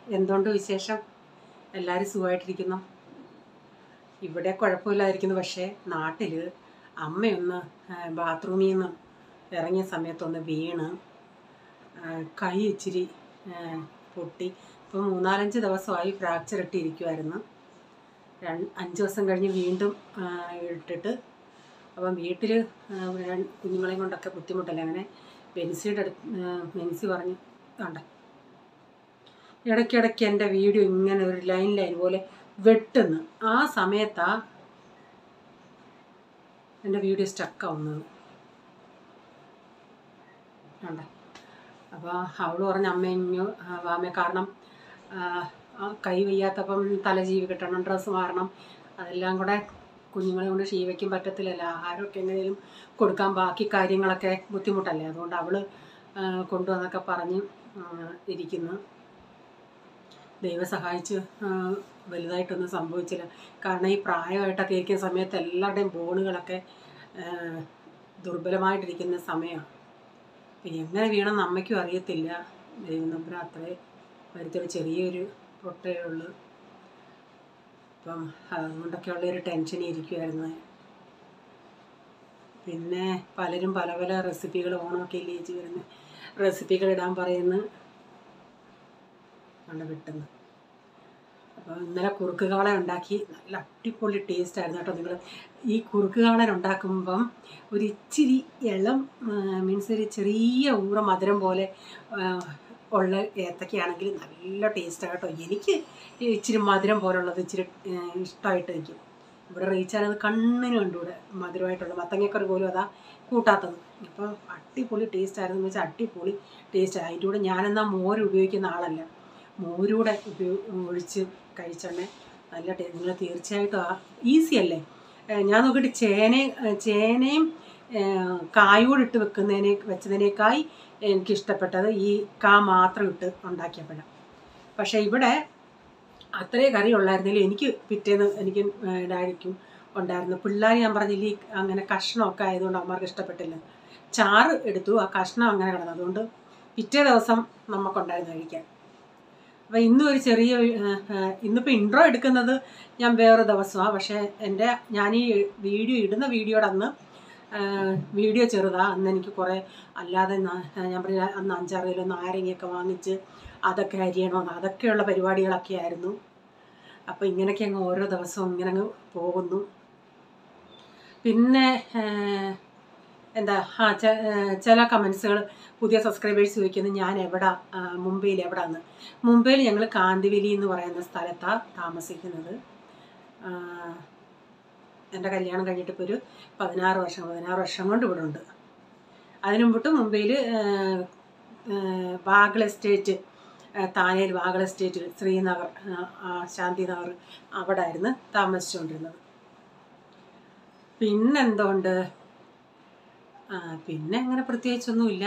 എന്തുകൊണ്ട് വിശേഷം എല്ലാവരും സുഖമായിട്ടിരിക്കുന്നു ഇവിടെ കുഴപ്പമില്ലാതിരിക്കുന്നു പക്ഷേ നാട്ടിൽ അമ്മയൊന്ന് ആ, ബാത്റൂമിൽ നിന്ന് ഇറങ്ങിയ സമയത്തൊന്ന് വീണ് ആ, കൈ ഇച്ചിരി ആ, പൊട്ടി ഇപ്പം മൂന്നാലഞ്ച് ദിവസമായി ഫ്രാക്ചർ ഇട്ടിരിക്കുമായിരുന്നു രണ്ട് അഞ്ച് ദിവസം കഴിഞ്ഞ് വീണ്ടും ആ, ഇട്ടിട്ട് അപ്പം വീട്ടിൽ കുഞ്ഞുങ്ങളെയും കൊണ്ടൊക്കെ ബുദ്ധിമുട്ടല്ലേ അങ്ങനെ ബെൻസിയുടെ അടുത്ത് ആ, ബെൻസി പറഞ്ഞ് കണ്ട ഇടയ്ക്കിടയ്ക്ക് എൻ്റെ വീഡിയോ ഇങ്ങനെ ഒരു ലൈൻ ലൈൻ പോലെ വെട്ടുന്നു ആ സമയത്താ എൻ്റെ വീഡിയോ സ്റ്റക്കാവുന്നത് കണ്ട അപ്പോൾ അവൾ പറഞ്ഞ അമ്മ ഇഞ്ഞു വാമ കാരണം ആ, ആ കൈ വയ്യാത്തപ്പം തലജീവി കിട്ടണം ഡ്രസ്സ് മാറണം അതെല്ലാം കൂടെ കുഞ്ഞുങ്ങളെ കൊണ്ട് ഷീവയ്ക്കും പറ്റത്തില്ലല്ലോ ആഹാരമൊക്കെ എങ്ങനെയും കൊടുക്കാൻ ബാക്കി കാര്യങ്ങളൊക്കെ ബുദ്ധിമുട്ടല്ലേ അതുകൊണ്ട് അവൾ കൊണ്ടുവന്നൊക്കെ പറഞ്ഞ് ആ, ഇരിക്കുന്നു ദൈവം സഹായിച്ച് ആ, വലുതായിട്ടൊന്നും സംഭവിച്ചില്ല കാരണം ഈ പ്രായമായിട്ടൊക്കെ ഇരിക്കുന്ന സമയത്ത് എല്ലാവരുടെയും ബോണുകളൊക്കെ ആ, ദുർബലമായിട്ടിരിക്കുന്ന സമയമാണ് പിന്നെ എങ്ങനെ വീണെന്ന് അമ്മയ്ക്കും അറിയത്തില്ല ദൈവം നമ്പർ അത്രേ വരുത്തൊരു ചെറിയൊരു പൊട്ടേ ഉള്ളൂ അപ്പം അതുകൊണ്ടൊക്കെ ഉള്ളൊരു ടെൻഷനിൽ ഇരിക്കുമായിരുന്നു ഞാൻ. പിന്നെ പലരും പല പല റെസിപ്പികൾ ഓണമൊക്കെ ഇല്ലേ ചേച്ചി വരുന്ന റെസിപ്പികൾ ഇടാൻ പറയുന്നു കണ്ട് കിട്ടുന്നു അപ്പോൾ ഇന്നലെ കുറുക്ക് കാളൻ ഉണ്ടാക്കി നല്ല അടിപൊളി ടേസ്റ്റ് ആയിരുന്നു കേട്ടോ നിങ്ങൾ ഈ കുറുക്ക് കാളൻ ഉണ്ടാക്കുമ്പം ഒരു ഇച്ചിരി ഇളം മീൻസ് ഒരു ചെറിയ ഊറ മധുരം പോലെ ആ, ഉള്ള ഏത്തക്കയാണെങ്കിൽ നല്ല ടേസ്റ്റാണ് കേട്ടോ എനിക്ക് ഈ ഇച്ചിരി മധുരം പോലുള്ളത് ഇച്ചിരി ഇഷ്ടമായിട്ട് നിൽക്കും ഇവിടെ റീച്ചാലത് കണ്ണിന് കണ്ടുകൂടെ മധുരമായിട്ടുള്ള മത്തങ്ങക്കറി പോലും അതാ കൂട്ടാത്തത് അപ്പോൾ അടിപൊളി ടേസ്റ്റ് ആയിരുന്നു എന്ന് വെച്ചാൽ അടിപൊളി ടേസ്റ്റ് അതിൻ്റെ കൂടെ ഞാനെന്നാ മോര് ഉപയോഗിക്കുന്ന ആളല്ല മോരൂടെ ഉപയോ ഒഴിച്ച് കഴിച്ചോണ്ടേ നല്ല ടേസ്റ്റ് നിങ്ങൾ തീർച്ചയായിട്ടും ആ ഈസി അല്ലേ ഏഹ് ഞാൻ നോക്കിയിട്ട് ചേന ചേനയും ഏഹ് കായോട് ഇട്ട് വെക്കുന്നതിനെ വെച്ചതിനേക്കായി എനിക്കിഷ്ടപ്പെട്ടത് ഈ കാ മാത്രം ഇട്ട് ഉണ്ടാക്കിയപ്പോഴാണ് പക്ഷേ ഇവിടെ അത്രേ കറി ഉള്ളായിരുന്നെങ്കിലും എനിക്ക് പിറ്റേന്ന് എനിക്ക് ഇടായിരിക്കും ഉണ്ടായിരുന്നു പിള്ളേർ ഞാൻ പറഞ്ഞില്ല ഈ അങ്ങനെ കഷ്ണമൊക്കെ ആയതുകൊണ്ട് അമ്മമാർക്ക് ഇഷ്ടപ്പെട്ടില്ല ചാറ് എടുത്തു ആ കഷ്ണം അങ്ങനെ കിടന്നു അതുകൊണ്ട് പിറ്റേ ദിവസം നമുക്കുണ്ടായിരുന്നു കഴിക്കാൻ അപ്പം ഇന്നും ഒരു ചെറിയ ഇന്നിപ്പോൾ ഇൻട്രോ എടുക്കുന്നത് ഞാൻ വേറെ ദിവസമാണ് പക്ഷേ എൻ്റെ ഞാൻ ഈ വീഡിയോ ഇടുന്ന വീഡിയോയുടെ അന്ന് വീഡിയോ ചെറുതാ അന്ന് എനിക്ക് കുറേ അല്ലാതെ ന- ഞാൻ പറഞ്ഞ അന്ന് അഞ്ചാറ് കിലോ നാരങ്ങയൊക്കെ വാങ്ങിച്ച് അതൊക്കെ അരിയണമെന്ന് അതൊക്കെയുള്ള പരിപാടികളൊക്കെ ആയിരുന്നു അപ്പോൾ ഇങ്ങനെയൊക്കെ അങ്ങ് ഓരോ ദിവസവും ഇങ്ങനെ അങ്ങ് പോകുന്നു പിന്നെ ഏഹ്, എന്താ ആ ചെ- ഏഹ്, ചില കമൻസുകൾ പുതിയ സബ്സ്ക്രൈബേഴ്സ് ചോദിക്കുന്നത് ഞാൻ എവിടെ മുംബൈയിൽ എവിടെയാണ് മുംബൈയിൽ ഞങ്ങൾ കാന്തിവലി എന്ന് പറയുന്ന സ്ഥലത്താണ് താമസിക്കുന്നത് ആഹ്, എൻ്റെ കല്യാണം കഴിഞ്ഞിട്ട് ഇപ്പോൾ ഒരു പതിനാറ് വർഷം പതിനാറ് വർഷം കൊണ്ട് ഇവിടെ ഉണ്ട് അതിനു മുമ്പിട്ട് മുംബൈയിൽ വാഗൾ എസ്റ്റേറ്റ് താനേൽ വാഗൾ എസ്റ്റേറ്റ് ശ്രീനഗർ ആ, ആ, ശാന്തിനഗർ അവിടെ ആയിരുന്നു താമസിച്ചുകൊണ്ടിരുന്നത് പിന്നെന്തുകൊണ്ട് ആ പിന്നെ അങ്ങനെ പ്രത്യേകിച്ചൊന്നുമില്ല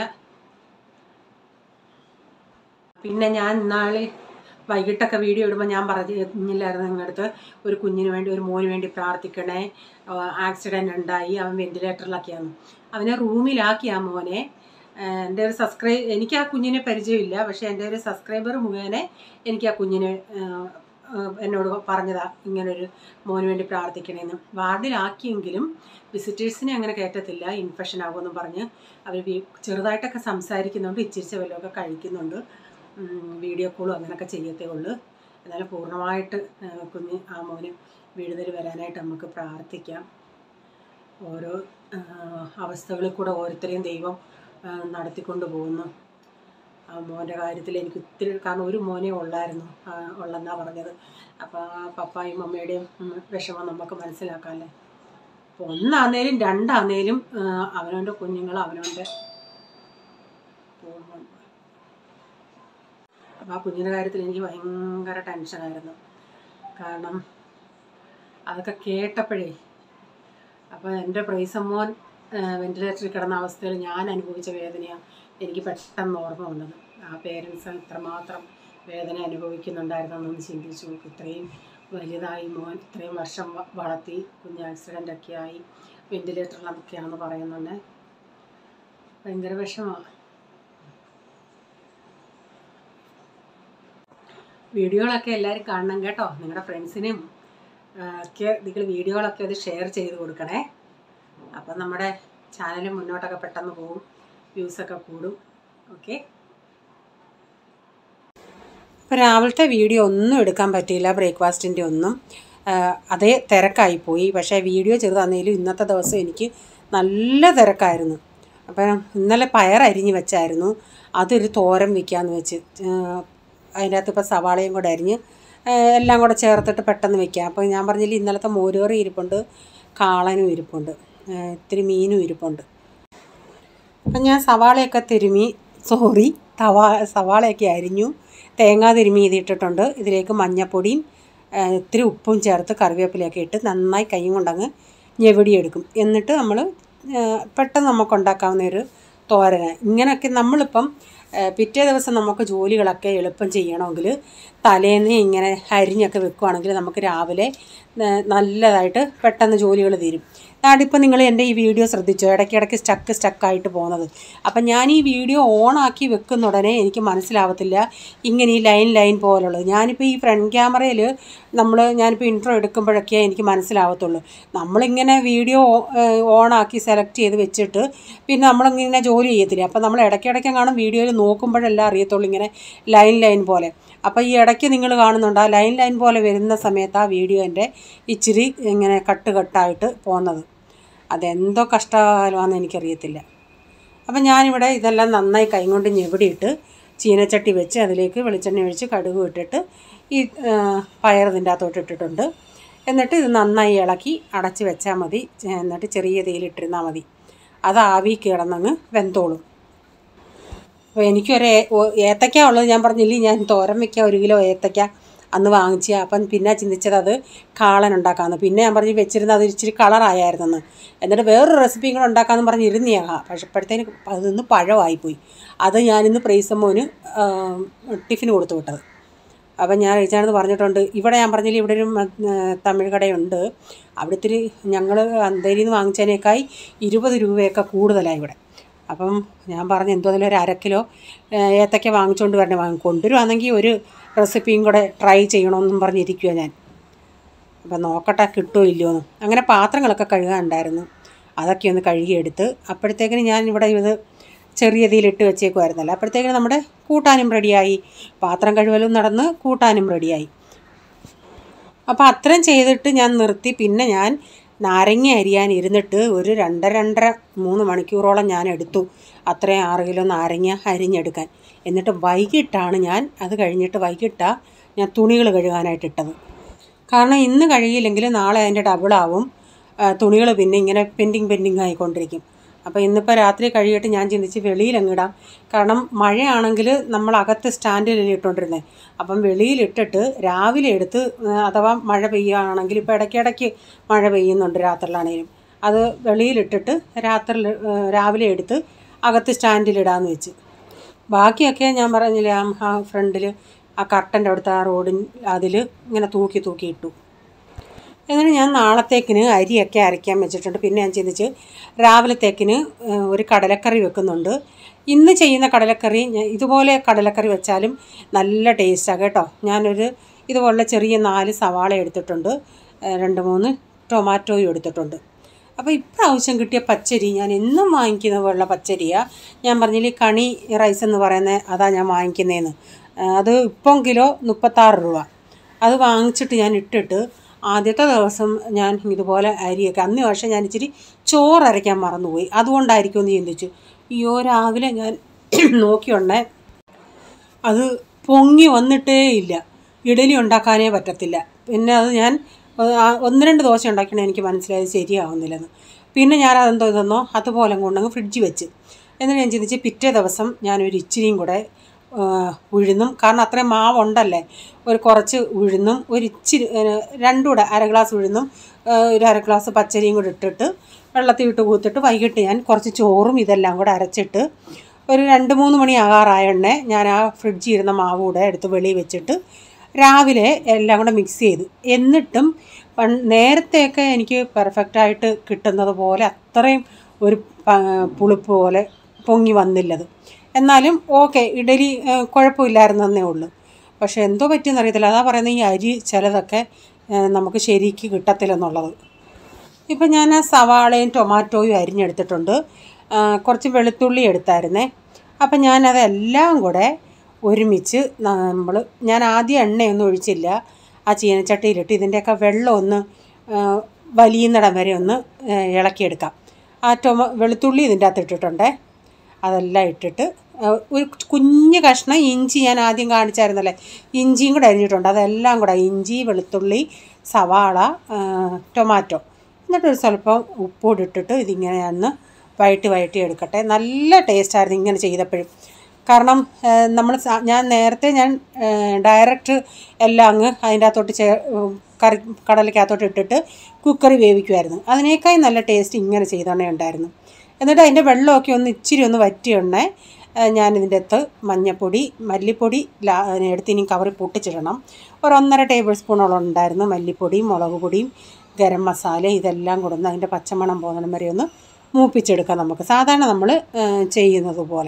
പിന്നെ ഞാൻ ഇന്നാളെ വൈകിട്ടൊക്കെ വീഡിയോ ഇടുമ്പോൾ ഞാൻ പറഞ്ഞില്ലായിരുന്നു നിങ്ങളുടെ അടുത്ത് ഒരു കുഞ്ഞിന് വേണ്ടി ഒരു മോന് വേണ്ടി പ്രാർത്ഥിക്കണേ ആക്സിഡൻ്റ് ഉണ്ടായി അവൻ വെന്റിലേറ്ററിലൊക്കെയാണ് അവനെ റൂമിലാക്കി ആ മോനെ ആഹ് എൻ്റെ ഒരു സബ്സ്ക്രൈബ് എനിക്ക് ആ കുഞ്ഞിനെ പരിചയമില്ല പക്ഷേ എൻ്റെ ഒരു സബ്സ്ക്രൈബർ മുഖേന എനിക്ക് ആ കുഞ്ഞിനെ ആഹ് ആഹ് എന്നോട് പറഞ്ഞതാ ഇങ്ങനൊരു മോന് വേണ്ടി പ്രാർത്ഥിക്കണേന്ന് വാർഡിലാക്കിയെങ്കിലും വിസിറ്റേഴ്സിനെ അങ്ങനെ കയറ്റത്തില്ല ഇൻഫെക്ഷൻ ആകുമെന്നും പറഞ്ഞ് അവർ ചെറുതായിട്ടൊക്കെ സംസാരിക്കുന്നുണ്ട് ഇച്ചിരിച്ച വല്ലതൊക്കെ കഴിക്കുന്നുണ്ട് ഉം, വീഡിയോ കോളും അങ്ങനെയൊക്കെ ചെയ്യത്തേ ഉള്ളൂ എന്നാലും പൂർണ്ണമായിട്ട് ആഹ് കുഞ്ഞ് ആ മോന് വിടുതൽ വരാനായിട്ട് നമുക്ക് പ്രാർത്ഥിക്കാം ഓരോ അവസ്ഥകളിൽ കൂടെ ഓരോരുത്തരെയും ദൈവം ആ, നടത്തിക്കൊണ്ട് പോകുന്നു ആ മോൻ്റെ കാര്യത്തിൽ എനിക്ക് ഒത്തിരി കാരണം ഒരു മോനെ ഉള്ളായിരുന്നു ആ, ഉള്ളെന്നാ പറഞ്ഞത് അപ്പോൾ ആ പപ്പായും അമ്മയുടെയും ഉം, വിഷമം നമുക്ക് മനസ്സിലാക്കാമല്ലേ അപ്പോൾ ഒന്നാന്നേലും രണ്ടാന്നേലും ആ, അവനവൻ്റെ കുഞ്ഞുങ്ങൾ അവനവൻ്റെ പോകുന്നുണ്ട് അപ്പോൾ ആ കുഞ്ഞിൻ്റെ കാര്യത്തിൽ എനിക്ക് ഭയങ്കര ടെൻഷനായിരുന്നു കാരണം അതൊക്കെ കേട്ടപ്പോഴേ അപ്പോൾ എൻ്റെ പ്രൈസമ്മോൻ വെന്റിലേറ്ററിൽ കിടന്ന അവസ്ഥയിൽ ഞാൻ അനുഭവിച്ച വേദനയാണ് എനിക്ക് പെട്ടെന്ന് ഓർമ്മ വന്നത് ആ പേരൻസ് ഇത്രമാത്രം വേദന അനുഭവിക്കുന്നുണ്ടായിരുന്നെന്നൊന്ന് ചിന്തിച്ചു നോക്ക് ഇത്രയും വലുതായി മോൻ ഇത്രയും വർഷം വ- വളർത്തി കുഞ്ഞ് ആക്സിഡൻ്റ് ഒക്കെ ആയി വെന്റിലേറ്ററിലൊക്കെയാണെന്ന് പറയുന്നുണ്ട് ഭയങ്കര വിഷമമാണ് വീഡിയോകളൊക്കെ എല്ലാവരും കാണണം കേട്ടോ നിങ്ങളുടെ ഫ്രണ്ട്സിനും ഒക്കെ നിങ്ങൾ വീഡിയോകളൊക്കെ ഒന്ന് ഷെയർ ചെയ്ത് കൊടുക്കണേ അപ്പം നമ്മുടെ ചാനൽ മുന്നോട്ടൊക്കെ പെട്ടെന്ന് പോകും വ്യൂസൊക്കെ കൂടും ഓക്കെ അപ്പോൾ രാവിലത്തെ വീഡിയോ ഒന്നും എടുക്കാൻ പറ്റിയില്ല ബ്രേക്ക്ഫാസ്റ്റിൻ്റെ ഒന്നും ആ, അതേ തിരക്കായിപ്പോയി പക്ഷേ വീഡിയോ ചെറുതാണെങ്കിലും ഇന്നത്തെ ദിവസം എനിക്ക് നല്ല തിരക്കായിരുന്നു അപ്പം ഇന്നലെ പയർ അരിഞ്ഞ് വെച്ചായിരുന്നു അതൊരു തോരൻ വെക്കാമെന്ന് വെച്ച് ആ, അതിൻ്റെ അകത്ത് ഇപ്പോൾ സവാളയും കൂടെ അരിഞ്ഞ് ആ, എല്ലാം കൂടെ ചേർത്തിട്ട് പെട്ടെന്ന് വെക്കാം അപ്പോൾ ഞാൻ പറഞ്ഞില്ല ഇന്നലത്തെ മോരുകറി ഇരിപ്പുണ്ട് കാളനും ഇരിപ്പുണ്ട് ആ, ഇത്തിരി മീനും ഇരിപ്പുണ്ട് അപ്പം ഞാൻ സവാളയൊക്കെ തിരുമി സോറി തവാ സവാളയൊക്കെ അരിഞ്ഞു തേങ്ങ തിരുമി ഇതിട്ടിട്ടുണ്ട് ഇതിലേക്ക് മഞ്ഞപ്പൊടിയും ആ, ഇത്തിരി ഉപ്പും ചേർത്ത് കറിവേപ്പിലയൊക്കെ ഇട്ട് നന്നായി കൈയും കൊണ്ടങ്ങ് ഞെവിടിയെടുക്കും എന്നിട്ട് നമ്മൾ പെട്ടെന്ന് നമുക്ക് ഉണ്ടാക്കാവുന്ന ഒരു തോരന ഇങ്ങനെയൊക്കെ നമ്മളിപ്പം ആ, പിറ്റേ ദിവസം നമുക്ക് ജോലികളൊക്കെ എളുപ്പം ചെയ്യണമെങ്കിൽ തലേന്ന് ഇങ്ങനെ അരിഞ്ഞൊക്കെ വെക്കുവാണെങ്കിൽ നമുക്ക് രാവിലെ ആ, നല്ലതായിട്ട് പെട്ടെന്ന് ജോലികൾ തീരും അതാണിപ്പോൾ നിങ്ങൾ എൻ്റെ ഈ വീഡിയോ ശ്രദ്ധിച്ചോ ഇടയ്ക്കിടയ്ക്ക് സ്റ്റക്ക് സ്റ്റക്കായിട്ട് പോകുന്നത് അപ്പം ഞാൻ ഈ വീഡിയോ ഓണാക്കി വെക്കുന്ന ഉടനെ എനിക്ക് മനസ്സിലാവത്തില്ല ഇങ്ങനെ ഈ ലൈൻ ലൈൻ പോലുള്ളത് ഞാനിപ്പോൾ ഈ ഫ്രണ്ട് ക്യാമറയിൽ നമ്മൾ ഞാനിപ്പോൾ ഇൻട്രോ എടുക്കുമ്പോഴൊക്കെ എനിക്ക് മനസ്സിലാവത്തുള്ളൂ നമ്മളിങ്ങനെ വീഡിയോ ഓണാക്കി സെലക്ട് ചെയ്ത് വെച്ചിട്ട് പിന്നെ നമ്മളിങ്ങനെ ജോലി ചെയ്യത്തില്ല അപ്പം നമ്മൾ ഇടയ്ക്കിടയ്ക്ക് കാണും വീഡിയോയിൽ നോക്കുമ്പോഴെല്ലാം അറിയത്തുള്ളൂ ഇങ്ങനെ ലൈൻ ലൈൻ പോലെ അപ്പോൾ ഈ ഇടയ്ക്ക് നിങ്ങൾ കാണുന്നുണ്ട് ആ ലൈൻ ലൈൻ പോലെ വരുന്ന സമയത്ത് ആ വീഡിയോൻ്റെ ഇച്ചിരി ഇങ്ങനെ കട്ട് കട്ടായിട്ട് പോകുന്നത് അതെന്തോ കഷ്ടകാലമാണെന്ന് എനിക്കറിയത്തില്ല അപ്പം ഞാനിവിടെ ഇതെല്ലാം നന്നായി കൈകൊണ്ട് ഞെവിടിയിട്ട് ചീനച്ചട്ടി വെച്ച് അതിലേക്ക് വെളിച്ചെണ്ണ ഒഴിച്ച് കടുക് ഇട്ടിട്ട് ഈ ആ, പയർ ഇതിൻ്റെ അകത്തോട്ട് ഇട്ടിട്ടുണ്ട് എന്നിട്ട് ഇത് നന്നായി ഇളക്കി അടച്ച് വെച്ചാൽ മതി എന്നിട്ട് ചെറിയ തീയിലിട്ടിരുന്നാൽ മതി അത് ആവി കിടന്നങ്ങ് വെന്തോളും അപ്പോൾ എനിക്കൊരു ഏ- ഓ- ഏത്തയ്ക്ക ഉള്ളത് ഞാൻ പറഞ്ഞില്ലേ ഞാൻ തോരൻ വയ്ക്കാൻ ഒരു കിലോ ഏത്തയ്ക്ക അന്ന് വാങ്ങിച്ച അപ്പം പിന്നെ ചിന്തിച്ചത് അത് കാളൻ ഉണ്ടാക്കാമെന്ന് പിന്നെ ഞാൻ പറഞ്ഞ് വെച്ചിരുന്ന അത് ഇച്ചിരി കളറായായിരുന്നെന്ന് എന്നിട്ട് വേറൊരു റെസിപ്പിയും കൂടെ ഉണ്ടാക്കാമെന്ന് പറഞ്ഞ് ഇരുന്നിയാ പക്ഷെ ഇപ്പോഴത്തേന് അതിന്ന് പഴമായിപ്പോയി അത് ഞാനിന്ന് പ്രൈസമ്മോന് ടിഫിന് കൊടുത്തു വിട്ടത് അപ്പം ഞാൻ കഴിച്ചാണെന്ന് പറഞ്ഞിട്ടുണ്ട് ഇവിടെ ഞാൻ പറഞ്ഞില്ല ഇവിടെ ഒരു മ- ഏ, തമിഴ് കടയുണ്ട് അവിടെ ഇത്തിരി ഞങ്ങൾ അന്തേരിയിൽ നിന്ന് വാങ്ങിച്ചതിനേക്കായി ഇരുപത് രൂപയൊക്കെ കൂടുതലാണ് ഇവിടെ അപ്പം ഞാൻ പറഞ്ഞു എന്തോ അതിൽ ഒരു അര കിലോ ഏ, ഏത്തയ്ക്ക വാങ്ങിച്ചുകൊണ്ട് വരണേ വാങ്ങി കൊണ്ടുവരുവാണെങ്കിൽ ഒരു റെസിപ്പിയും കൂടെ ട്രൈ ചെയ്യണമെന്നും പറഞ്ഞിരിക്കുക ഞാൻ അപ്പം നോക്കട്ടെ കിട്ടുമോ ഇല്ലയോ എന്ന് അങ്ങനെ പാത്രങ്ങളൊക്കെ കഴുകാനുണ്ടായിരുന്നു അതൊക്കെ ഒന്ന് കഴുകിയെടുത്ത് അപ്പോഴത്തേക്കിന് ഞാൻ ഇവിടെ ഇത് ചെറിയ ഇതിലിട്ട് വെച്ചേക്കുമായിരുന്നല്ലോ അപ്പോഴത്തേക്കിന് നമ്മുടെ കൂട്ടാനും റെഡിയായി പാത്രം കഴുകലും നടന്ന് കൂട്ടാനും റെഡിയായി അപ്പോൾ അത്രയും ചെയ്തിട്ട് ഞാൻ നിർത്തി പിന്നെ ഞാൻ നാരങ്ങ അരിയാൻ ഇരുന്നിട്ട് ഒരു രണ്ടര രണ്ടര മൂന്ന് മണിക്കൂറോളം ഞാൻ എടുത്തു അത്രയും ആറ് കിലോ നാരങ്ങ അരിഞ്ഞെടുക്കാൻ എന്നിട്ട് വൈകിട്ടാണ് ഞാൻ അത് കഴിഞ്ഞിട്ട് വൈകിട്ടാണ് ഞാൻ തുണികൾ കഴുകാനായിട്ട് ഇട്ടത് കാരണം ഇന്ന് കഴുകിയില്ലെങ്കിൽ നാളെ അതിൻ്റെ ഡബിളാവും തുണികൾ പിന്നെ ഇങ്ങനെ പെൻഡിങ് പെൻഡിങ് ആയിക്കൊണ്ടിരിക്കും അപ്പോൾ ഇന്നിപ്പോൾ രാത്രി കഴിയിട്ട് ഞാൻ ചിന്തിച്ച് വെളിയിലങ്ങിടാം കാരണം മഴയാണെങ്കിൽ നമ്മൾ അകത്ത് സ്റ്റാൻഡിലല്ലേ ഇട്ടുകൊണ്ടിരുന്നത് അപ്പം വെളിയിലിട്ടിട്ട് രാവിലെ എടുത്ത് ആ, അഥവാ മഴ പെയ്യുകയാണെങ്കിൽ ഇപ്പോൾ ഇടയ്ക്കിടയ്ക്ക് മഴ പെയ്യുന്നുണ്ട് രാത്രിയിലാണെങ്കിലും അത് വെളിയിലിട്ടിട്ട് രാത്രി രാവിലെ എടുത്ത് അകത്ത് സ്റ്റാൻഡിലിടാമെന്ന് വെച്ച് ബാക്കിയൊക്കെ ഞാൻ പറഞ്ഞില്ലേ ആ ആ ഫ്രണ്ടിൽ ആ കർട്ടൻ്റെ അടുത്ത് ആ റോഡിൻ അതിൽ ഇങ്ങനെ തൂക്കി തൂക്കി ഇട്ടു എന്നിട്ട് ഞാൻ നാളത്തേക്കിന് അരിയൊക്കെ അരയ്ക്കാൻ വെച്ചിട്ടുണ്ട് പിന്നെ ഞാൻ ചിന്തിച്ച് രാവിലത്തേക്കിന് ഏഹ്, ഒരു കടലക്കറി വെക്കുന്നുണ്ട് ഇന്ന് ചെയ്യുന്ന കടലക്കറി ഞാൻ ഇതുപോലെ കടലക്കറി വെച്ചാലും നല്ല ടേസ്റ്റാണ് കേട്ടോ ഞാനൊരു ഇതുപോലുള്ള ചെറിയ നാല് സവാള എടുത്തിട്ടുണ്ട് ഏഹ്, രണ്ട് മൂന്ന് ടൊമാറ്റോയും എടുത്തിട്ടുണ്ട് അപ്പോൾ ഇപ്രാവശ്യം കിട്ടിയ പച്ചരി ഞാൻ എന്നും വാങ്ങിക്കുന്ന പോലുള്ള പച്ചരിയാണ് ഞാൻ പറഞ്ഞില്ലേ കണി റൈസ് എന്ന് പറയുന്നത് അതാ ഞാൻ വാങ്ങിക്കുന്നതെന്ന് അത് ഇപ്പം കിലോ മുപ്പത്താറ് രൂപ അത് വാങ്ങിച്ചിട്ട് ഞാൻ ഇട്ടിട്ട് ആദ്യത്തെ ദിവസം ഞാൻ ഇതുപോലെ അരിയൊക്കെ അന്ന് പക്ഷേ ഞാൻ ഇച്ചിരി ചോറ് അരയ്ക്കാൻ മറന്നുപോയി അതുകൊണ്ടായിരിക്കും എന്ന് ചിന്തിച്ചു അയ്യോ രാവിലെ ഞാൻ നോക്കിയുണ്ടേ അത് പൊങ്ങി വന്നിട്ടേ ഇല്ല ഇഡലി ഉണ്ടാക്കാനേ പറ്റത്തില്ല പിന്നെ അത് ഞാൻ ആ ഒന്ന് രണ്ട് ദോശ ഉണ്ടാക്കണേ എനിക്ക് മനസ്സിലായത് ശരിയാവുന്നില്ലെന്ന് പിന്നെ ഞാൻ അതെന്തോ ഇതെന്നോ അതുപോലെ കൊണ്ടങ്ങ് ഫ്രിഡ്ജിൽ വെച്ച് എന്നിട്ട് ഞാൻ ചിന്തിച്ച് പിറ്റേ ദിവസം ഞാനൊരു ഇച്ചിരിയും കൂടെ ആ, ഉഴുന്നും കാരണം അത്രയും മാവുണ്ടല്ലേ ഒരു കുറച്ച് ഉഴുന്നും ഒരു ഇച്ചിരി ഏ, രണ്ടും കൂടെ അര ഗ്ലാസ് ഉഴുന്നും ആ, ഒരു അര ഗ്ലാസ് പച്ചരിയും കൂടെ ഇട്ടിട്ട് വെള്ളത്തിൽ ഇട്ട് കൂത്തിട്ട് വൈകിട്ട് ഞാൻ കുറച്ച് ചോറും ഇതെല്ലാം കൂടെ അരച്ചിട്ട് ഒരു രണ്ട് മൂന്ന് മണി ആകാറായണ്ണെ ഞാൻ ആ ഫ്രിഡ്ജിൽ ഇരുന്ന മാവ് കൂടെ എടുത്ത് വെളിയിൽ വെച്ചിട്ട് രാവിലെ എല്ലാം കൂടെ മിക്സ് ചെയ്ത് എന്നിട്ടും പൺ- നേരത്തെയൊക്കെ എനിക്ക് പെർഫെക്റ്റായിട്ട് കിട്ടുന്നത് പോലെ അത്രയും ഒരു പ- പുളിപ്പ് പോലെ പൊങ്ങി വന്നില്ലത് എന്നാലും ഓക്കെ ഇഡലി ഏഹ്, കുഴപ്പമില്ലായിരുന്നേ ഉള്ളൂ പക്ഷേ എന്തോ പറ്റിയെന്ന് അറിയത്തില്ല അതാ പറയുന്നത് ഈ അരി ചിലതൊക്കെ ഏഹ്, നമുക്ക് ശരിക്ക് കിട്ടത്തില്ലെന്നുള്ളത് ഇപ്പം ഞാൻ ആ സവാളയും ടൊമാറ്റോയും അരിഞ്ഞെടുത്തിട്ടുണ്ട് ആ, കുറച്ച് വെളുത്തുള്ളി എടുത്തായിരുന്നേ അപ്പം ഞാനതെല്ലാം കൂടെ ഒരുമിച്ച് നമ്മൾ ഞാൻ ആദ്യം എണ്ണയൊന്നും ഒഴിച്ചില്ല ആ ചീനച്ചട്ടിയിലിട്ട് ഇതിൻ്റെയൊക്കെ വെള്ളം ഒന്ന് ആ, വലിയുന്നിടം വരെ ഒന്ന് ആ, ഇളക്കിയെടുക്കാം ആ ടൊമ വെളുത്തുള്ളി ഇതിൻ്റെ അകത്ത് ഇട്ടിട്ടുണ്ടേ അതെല്ലാം ഇട്ടിട്ട് ആ, ഒരു കുഞ്ഞ് കഷ്ണം ഇഞ്ചി ഞാൻ ആദ്യം കാണിച്ചായിരുന്നല്ലേ ഇഞ്ചിയും കൂടെ അരിഞ്ഞിട്ടുണ്ട് അതെല്ലാം കൂടെ ഇഞ്ചി വെളുത്തുള്ളി സവാള ആ, ടൊമാറ്റോ എന്നിട്ട് ഒരു സ്വല്പം ഉപ്പൂടി ഇട്ടിട്ട് ഇതിങ്ങനെ ഒന്ന് വഴറ്റി വഴറ്റി എടുക്കട്ടെ നല്ല ടേസ്റ്റായിരുന്നു ഇങ്ങനെ ചെയ്തപ്പോഴും കാരണം നമ്മൾ ഞാൻ നേരത്തെ ഞാൻ ഡയറക്റ്റ് എല്ലാം അങ്ങ് അതിൻ്റെ അകത്തോട്ട് ചേ ഉം, കറി കടലക്കകത്തോട്ട് ഇട്ടിട്ട് കുക്കറി വേവിക്കുമായിരുന്നു അതിനേക്കാൾ നല്ല ടേസ്റ്റ് ഇങ്ങനെ ചെയ്തോണേ ഉണ്ടായിരുന്നു എന്നിട്ട് അതിൻ്റെ വെള്ളമൊക്കെ ഒന്ന് ഇച്ചിരി ഒന്ന് വറ്റിയുണ്ടേ ഞാനിതിൻ്റെ അകത്ത് മഞ്ഞൾപ്പൊടി മല്ലിപ്പൊടി ലാ എടുത്ത് ഇനി കവറിൽ പൊട്ടിച്ചിടണം ഒരു ഒന്നര ടേബിൾ സ്പൂണോളം ഉണ്ടായിരുന്നു മല്ലിപ്പൊടി മുളക് പൊടിയും ഗരം മസാല ഇതെല്ലാം കൊടുന്ന് അതിൻ്റെ പച്ചമണം പോകുന്നിടം വരെ ഒന്ന് മൂപ്പിച്ചെടുക്കാം നമുക്ക് സാധാരണ നമ്മൾ ചെയ്യുന്നത് പോലെ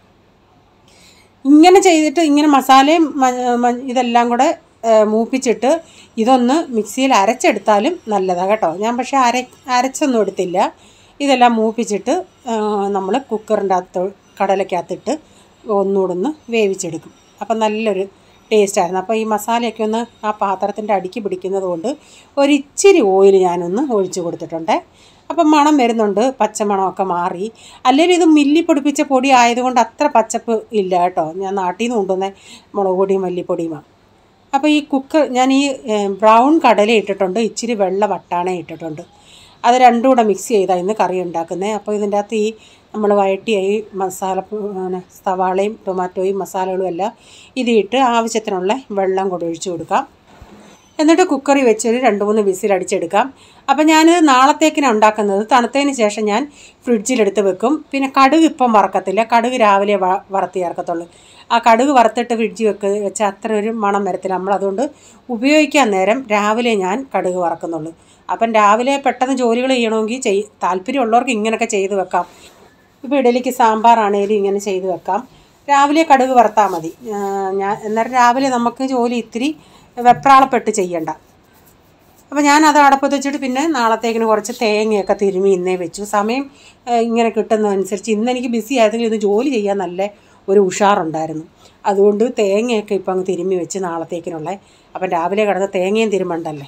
ഇങ്ങനെ ചെയ്തിട്ട് ഇങ്ങനെ മസാലയും മ- മ- ഇതെല്ലാം കൂടെ ഏ, മൂപ്പിച്ചിട്ട് ഇതൊന്ന് മിക്സിയിൽ അരച്ചെടുത്താലും നല്ലതാണ് കേട്ടോ ഞാൻ പക്ഷേ അര അരച്ചൊന്നും എടുത്തില്ല ഇതെല്ലാം മൂപ്പിച്ചിട്ട് നമ്മൾ കുക്കറിൻ്റെ അകത്ത് കടലക്കകത്തിട്ട് ഒന്നുകൂടെ ഒന്ന് വേവിച്ചെടുക്കും അപ്പം നല്ലൊരു ടേസ്റ്റായിരുന്നു അപ്പോൾ ഈ മസാലയൊക്കെ ഒന്ന് ആ പാത്രത്തിൻ്റെ അടിക്ക് പിടിക്കുന്നത് കൊണ്ട് ഒരിച്ചിരി ഓയിൽ ഞാനൊന്ന് ഒഴിച്ച് കൊടുത്തിട്ടുണ്ട് അപ്പം മണം വരുന്നുണ്ട് പച്ചമണമൊക്കെ മാറി അല്ലെങ്കിൽ ഇത് മില്ലി പൊടിപ്പിച്ച പൊടി ആയതുകൊണ്ട് അത്ര പച്ചപ്പ് ഇല്ല കേട്ടോ ഞാൻ നാട്ടിൽ നിന്ന് കൊണ്ടുവന്ന മുളക് പൊടിയും മല്ലിപ്പൊടിയുമാണ് അപ്പോൾ ഈ കുക്കർ ഞാൻ ഈ ഏഹ്, ബ്രൗൺ കടല ഇട്ടിട്ടുണ്ട് ഇച്ചിരി വെള്ള വട്ടാണ ഇട്ടിട്ടുണ്ട് അത് രണ്ടും കൂടെ മിക്സ് ചെയ്താണ് ഇന്ന് കറി ഉണ്ടാക്കുന്നത് അപ്പോൾ ഇതിൻ്റെ അകത്ത് ഈ നമ്മൾ വഴറ്റിയ ഈ മസാല പിന്നെ സവാളയും ടൊമാറ്റോയും മസാലകളും എല്ലാം ഇതിട്ട് ആവശ്യത്തിനുള്ള വെള്ളം കൂടെ ഒഴിച്ചു കൊടുക്കാം എന്നിട്ട് കുക്കറിൽ വെച്ചൊരു രണ്ട് മൂന്ന് വിസിൽ അടിച്ചെടുക്കാം അപ്പം ഞാനിത് നാളത്തേക്കിനാണ് ഉണ്ടാക്കുന്നത് തണുത്തതിന് ശേഷം ഞാൻ ഫ്രിഡ്ജിലെടുത്ത് വെക്കും പിന്നെ കടുക് ഇപ്പം വറക്കത്തില്ല കടുക് രാവിലെ വ വറുത്ത് ചേർക്കത്തുള്ളൂ ആ കടുക് വറുത്തിട്ട് ഫ്രിഡ്ജിൽ വെക്ക് വെച്ചാൽ അത്ര ഒരു മണം വരത്തില്ല നമ്മളതുകൊണ്ട് ഉപയോഗിക്കാൻ നേരം രാവിലെ ഞാൻ കടുക് വറക്കുന്നുള്ളൂ അപ്പം രാവിലെ പെട്ടെന്ന് ജോലികൾ ചെയ്യണമെങ്കിൽ ചെയ് താല്പര്യമുള്ളവർക്ക് ഇങ്ങനെയൊക്കെ ചെയ്ത് വെക്കാം ഇപ്പോൾ ഇഡലിക്ക് സാമ്പാറാണേലും ഇങ്ങനെ ചെയ്ത് വെക്കാം രാവിലെ കടുക് വറുത്താൽ മതി ആ, ഞാൻ അന്നേരം രാവിലെ നമുക്ക് ജോലി ഇത്തിരി വെപ്രാളപ്പെട്ട് ചെയ്യണ്ട അപ്പോൾ ഞാൻ അത് അടപ്പത്ത് വെച്ചിട്ട് പിന്നെ നാളത്തേക്കിന് കുറച്ച് തേങ്ങയൊക്കെ തിരുമി ഇന്നേ വെച്ചു സമയം ആ, ഇങ്ങനെ കിട്ടുന്നതനുസരിച്ച് ഇന്ന് എനിക്ക് ബിസി ആയതെങ്കിൽ ഇത് ജോലി ചെയ്യാൻ നല്ല ഒരു ഉഷാറുണ്ടായിരുന്നു അതുകൊണ്ട് തേങ്ങയൊക്കെ ഇപ്പം അങ്ങ് തിരുമ്മി വെച്ച് നാളത്തേക്കിനുള്ള അപ്പം രാവിലെ കിടന്ന് തേങ്ങയും തിരുമണ്ടല്ലേ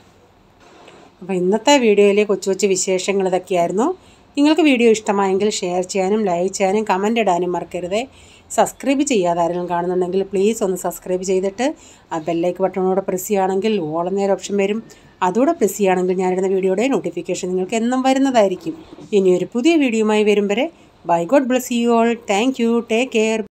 അപ്പോൾ ഇന്നത്തെ വീഡിയോയിലെ കൊച്ചു കൊച്ചു വിശേഷങ്ങൾ ഇതൊക്കെയായിരുന്നു നിങ്ങൾക്ക് വീഡിയോ ഇഷ്ടമായെങ്കിൽ ഷെയർ ചെയ്യാനും ലൈക്ക് ചെയ്യാനും കമൻ്റ് ഇടാനും മറക്കരുത് സബ്സ്ക്രൈബ് ചെയ്യാതെ ആരെങ്കിലും കാണുന്നുണ്ടെങ്കിൽ പ്ലീസ് ഒന്ന് സബ്സ്ക്രൈബ് ചെയ്തിട്ട് ആ ബെല്ലൈക്ക് ബട്ടണോടെ പ്രസ് ചെയ്യുകയാണെങ്കിൽ ഓൾ എന്നൊരു ഓപ്ഷൻ വരും അതുകൂടെ പ്രസ് ചെയ്യുകയാണെങ്കിൽ ഞാനിടുന്ന വീഡിയോയുടെ നോട്ടിഫിക്കേഷൻ നിങ്ങൾക്ക് എന്നും വരുന്നതായിരിക്കും ഇനി ഒരു പുതിയ വീഡിയോയുമായി വരും വരെ bye god bless you all thank you take care